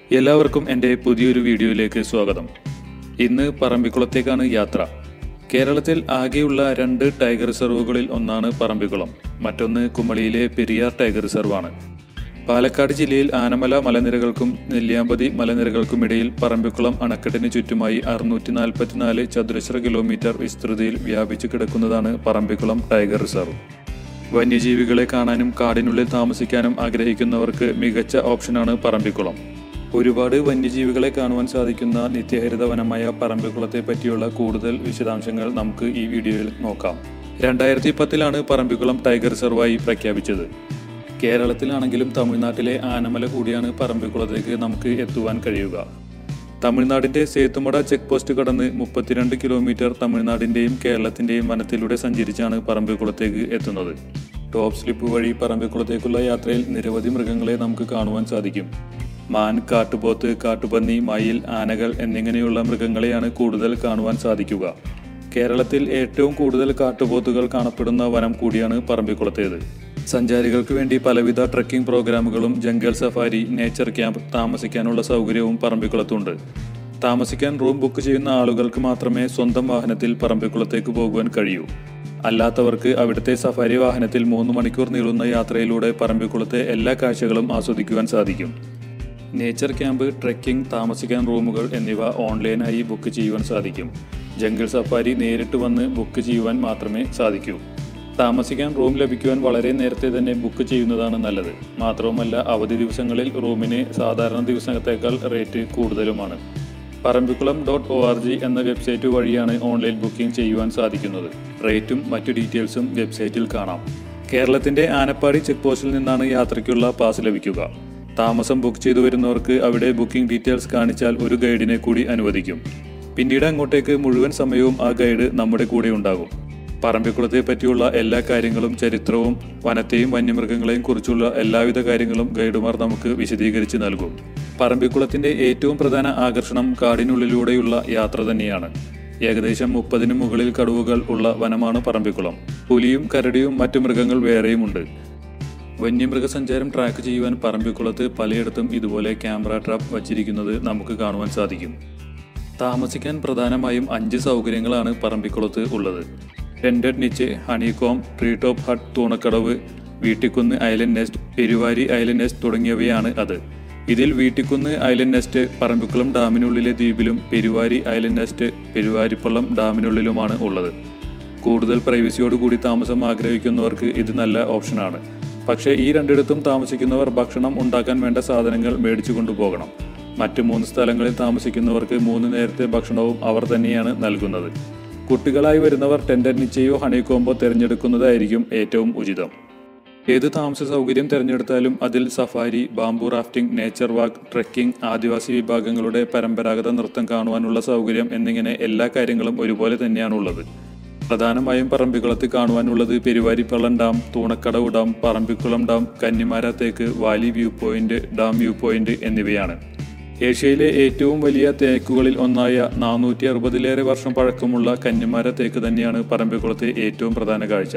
എല്ലാവർക്കും എൻ്റെ പുതിയൊരു വീഡിയോയിലേക്ക് സ്വാഗതം ഇന്ന് പറമ്പിക്കുളത്തേക്കാണ് യാത്ര കേരളത്തിൽ ആകെയുള്ള രണ്ട് ടൈഗർ റിസർവുകളിൽ ഒന്നാണ് പറമ്പിക്കുളം മറ്റൊന്ന് കുമളിയിലെ പെരിയാർ ടൈഗർ റിസർവാണ് പാലക്കാട് ജില്ലയിൽ ആനമല മലനിരകൾക്കും നെല്ലിയാമ്പതി മലനിരകൾക്കുമിടയിൽ പറമ്പിക്കുളം അണക്കെട്ടിന് ചുറ്റുമായി അറുന്നൂറ്റി നാൽപ്പത്തിനാല് ചതുരശ്ര കിലോമീറ്റർ വിസ്തൃതിയിൽ വ്യാപിച്ചു കിടക്കുന്നതാണ് പറമ്പിക്കുളം ടൈഗർ റിസർവ് വന്യജീവികളെ കാണാനും കാടിനുള്ളിൽ താമസിക്കാനും ആഗ്രഹിക്കുന്നവർക്ക് മികച്ച ഓപ്ഷനാണ് പറമ്പിക്കുളം ഒരുപാട് വന്യജീവികളെ കാണുവാൻ സാധിക്കുന്ന നിത്യഹരിത വനമായ പറമ്പിക്കുളത്തെ പറ്റിയുള്ള കൂടുതൽ വിശദാംശങ്ങൾ നമുക്ക് ഈ വീഡിയോയിൽ നോക്കാം രണ്ടായിരത്തി പത്തിലാണ് പറമ്പിക്കുളം ടൈഗർ റിസർവായി പ്രഖ്യാപിച്ചത് കേരളത്തിലാണെങ്കിലും തമിഴ്നാട്ടിലെ ആനമല കൂടിയാണ് പറമ്പിക്കുളത്തേക്ക് നമുക്ക് എത്തുവാൻ കഴിയുക തമിഴ്നാടിന്റെ സേത്തുമട ചെക്ക് പോസ്റ്റ് കടന്ന് മുപ്പത്തിരണ്ട് കിലോമീറ്റർ തമിഴ്നാടിന്റെയും കേരളത്തിന്റെയും വനത്തിലൂടെ സഞ്ചരിച്ചാണ് പറമ്പിക്കുളത്തേക്ക് എത്തുന്നത് ടോപ്പ് സ്ലിപ്പ് വഴി പറമ്പിക്കുളത്തേക്കുള്ള യാത്രയിൽ നിരവധി മൃഗങ്ങളെ നമുക്ക് കാണുവാൻ സാധിക്കും മാൻ കാട്ടുപോത്ത് കാട്ടുപന്നി മയിൽ ആനകൾ എന്നിങ്ങനെയുള്ള മൃഗങ്ങളെയാണ് കൂടുതൽ കാണുവാൻ സാധിക്കുക കേരളത്തിൽ ഏറ്റവും കൂടുതൽ കാട്ടുപോത്തുകൾ കാണപ്പെടുന്ന വനം കൂടിയാണ് പറമ്പിക്കുളത്തേത് സഞ്ചാരികൾക്ക് വേണ്ടി പലവിധ ട്രക്കിംഗ് പ്രോഗ്രാമുകളും ജംഗൽ സഫാരി നേച്ചർ ക്യാമ്പ് താമസിക്കാനുള്ള സൗകര്യവും പറമ്പിക്കുളത്തുണ്ട് താമസിക്കാൻ റൂം ബുക്ക് ചെയ്യുന്ന ആളുകൾക്ക് മാത്രമേ സ്വന്തം വാഹനത്തിൽ പറമ്പിക്കുളത്തേക്ക് പോകുവാൻ കഴിയൂ അല്ലാത്തവർക്ക് അവിടുത്തെ സഫാരി വാഹനത്തിൽ മൂന്ന് മണിക്കൂർ നീളുന്ന യാത്രയിലൂടെ പറമ്പിക്കുളത്തെ എല്ലാ കാഴ്ചകളും ആസ്വദിക്കുവാൻ സാധിക്കും നേച്ചർ ക്യാമ്പ് ട്രെക്കിംഗ് താമസിക്കാൻ റൂമുകൾ എന്നിവ ഓൺലൈനായി ബുക്ക് ചെയ്യുവാൻ സാധിക്കും ജംഗിൾ സഫാരി നേരിട്ട് വന്ന് ബുക്ക് ചെയ്യുവാൻ മാത്രമേ സാധിക്കൂ താമസിക്കാൻ റൂം ലഭിക്കുവാൻ വളരെ നേരത്തെ തന്നെ ബുക്ക് ചെയ്യുന്നതാണ് നല്ലത് മാത്രവുമല്ല അവധി ദിവസങ്ങളിൽ റൂമിന് സാധാരണ ദിവസത്തേക്കാൾ റേറ്റ് കൂടുതലുമാണ് Parambikulam dot O R G എന്ന വെബ്സൈറ്റ് വഴിയാണ് ഓൺലൈൻ ബുക്കിംഗ് ചെയ്യുവാൻ സാധിക്കുന്നത് റേറ്റും മറ്റു ഡീറ്റെയിൽസും വെബ്സൈറ്റിൽ കാണാം കേരളത്തിന്റെ ആനപ്പാടി ചെക്ക് പോസ്റ്റിൽ നിന്നാണ് യാത്രയ്ക്കുള്ള പാസ് ലഭിക്കുക താമസം ബുക്ക് ചെയ്തു വരുന്നവർക്ക് അവിടെ ബുക്കിംഗ് ഡീറ്റെയിൽസ് കാണിച്ചാൽ ഒരു ഗൈഡിനെ കൂടി അനുവദിക്കും പിന്നീട് അങ്ങോട്ടേക്ക് മുഴുവൻ സമയവും ആ ഗൈഡ് നമ്മുടെ കൂടെ ഉണ്ടാകും പറമ്പിക്കുളത്തെ പറ്റിയുള്ള എല്ലാ കാര്യങ്ങളും ചരിത്രവും വനത്തെയും വന്യമൃഗങ്ങളെയും കുറിച്ചുള്ള എല്ലാവിധ കാര്യങ്ങളും ഗൈഡുമാർ നമുക്ക് വിശദീകരിച്ച് നൽകും പറമ്പിക്കുളത്തിന്റെ ഏറ്റവും പ്രധാന ആകർഷണം കാടിനുള്ളിലൂടെയുള്ള യാത്ര തന്നെയാണ് ഏകദേശം മുപ്പതിന് മുകളിൽ കടുവകൾ ഉള്ള വനമാണ് പറമ്പിക്കുളം പുലിയും കരടിയും മറ്റു മൃഗങ്ങൾ വേറെയുമുണ്ട് വന്യമൃഗസഞ്ചാരം ട്രാക്ക് ചെയ്യുവാൻ പറമ്പിക്കുളത്ത് പലയിടത്തും ഇതുപോലെ ക്യാമറ ട്രാപ്പ് വച്ചിരിക്കുന്നത് നമുക്ക് കാണുവാൻ സാധിക്കും താമസിക്കാൻ പ്രധാനമായും അഞ്ച് സൗകര്യങ്ങളാണ് പറമ്പിക്കുളത്ത് ഉള്ളത് tented niche honeycomb tree top hut Thoonakkadavu Veettikunnu island nest Peruvari island nest തുടങ്ങിയവയാണ് അത് ഇതിൽ വീട്ടിക്കുന്ന് ഐലൻഡ് നെസ്റ്റ് പറമ്പിക്കുളം ഡാമിനുള്ളിലെ ദ്വീപിലും പെരുവാരി ഐലൻഡ് നെസ്റ്റ് പെരുവാരിപ്പള്ളം ഡാമിനുള്ളിലുമാണ് ഉള്ളത് കൂടുതൽ പ്രൈവസിയോടുകൂടി താമസം ആഗ്രഹിക്കുന്നവർക്ക് ഇത് നല്ല ഓപ്ഷനാണ് പക്ഷേ ഈ രണ്ടിടത്തും താമസിക്കുന്നവർ ഭക്ഷണം ഉണ്ടാക്കാൻ വേണ്ട സാധനങ്ങൾ മേടിച്ചു കൊണ്ടുപോകണം മറ്റ് മൂന്ന് സ്ഥലങ്ങളിൽ താമസിക്കുന്നവർക്ക് മൂന്ന് നേരത്തെ ഭക്ഷണവും അവർ തന്നെയാണ് നൽകുന്നത് കുട്ടികളായി വരുന്നവർ ടെൻഡർ നിശ്ചയോ ഹണികോമ്പോ തിരഞ്ഞെടുക്കുന്നതായിരിക്കും ഏറ്റവും ഉചിതം ഏത് താമസ സൗകര്യം തിരഞ്ഞെടുത്താലും അതിൽ safari bamboo rafting nature walk trekking adivasi വിഭാഗങ്ങളുടെ പരമ്പരാഗത നൃത്തം കാണുവാനുള്ള സൗകര്യം എന്നിങ്ങനെ എല്ലാ കാര്യങ്ങളും ഒരുപോലെ തന്നെയാണുള്ളത് പ്രധാനമായും പറമ്പിക്കുളത്ത് കാണുവാനുള്ളത് Peruvaripallam dam Thoonakkadavu dam Parambikulam dam Kannimara തേക്ക് valley view point dam view point എന്നിവയാണ് ഏഷ്യയിലെ ഏറ്റവും വലിയ തേക്കുകളിൽ ഒന്നായ നാനൂറ്റി അറുപതിലേറെ വർഷം പഴക്കമുള്ള കന്നിമാര തേക്ക് തന്നെയാണ് പറമ്പിക്കുളത്തെ ഏറ്റവും പ്രധാന കാഴ്ച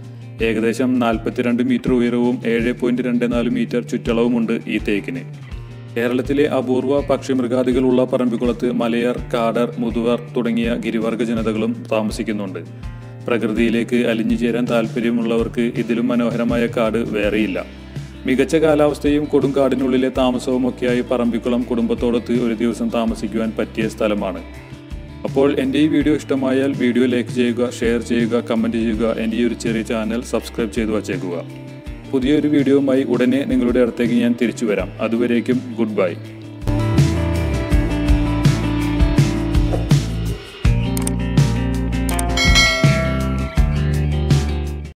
ഏകദേശം നാൽപ്പത്തിരണ്ട് മീറ്റർ ഉയരവും ഏഴ് പോയിന്റ് രണ്ട് നാല് മീറ്റർ ചുറ്റളവുമുണ്ട് ഈ തേക്കിന് കേരളത്തിലെ അപൂർവ പക്ഷിമൃഗാദികളുള്ള പറമ്പിക്കുളത്ത് മലയർ കാടർ മുതുവർ തുടങ്ങിയ ഗിരിവർഗ ജനതകളും താമസിക്കുന്നുണ്ട് പ്രകൃതിയിലേക്ക് അലിഞ്ഞു ചേരാൻ താല്പര്യമുള്ളവർക്ക് ഇതിലും മനോഹരമായ കാട് വേറെയില്ല മികച്ച കാലാവസ്ഥയും കൊടുങ്കാടിനുള്ളിലെ താമസവും ഒക്കെയായി പറമ്പിക്കുളം കുടുംബത്തോടൊത്ത് ഒരു ദിവസം താമസിക്കുവാൻ പറ്റിയ സ്ഥലമാണ് അപ്പോൾ എൻ്റെ ഈ വീഡിയോ ഇഷ്ടമായാൽ വീഡിയോ ലൈക്ക് ചെയ്യുക ഷെയർ ചെയ്യുക കമൻറ്റ് ചെയ്യുക എൻ്റെ ഈ ഒരു ചെറിയ ചാനൽ സബ്സ്ക്രൈബ് ചെയ്തു വച്ചേക്കുക പുതിയൊരു വീഡിയോയുമായി ഉടനെ നിങ്ങളുടെ അടുത്തേക്ക് ഞാൻ തിരിച്ചു വരാം അതുവരേക്കും ഗുഡ് ബൈ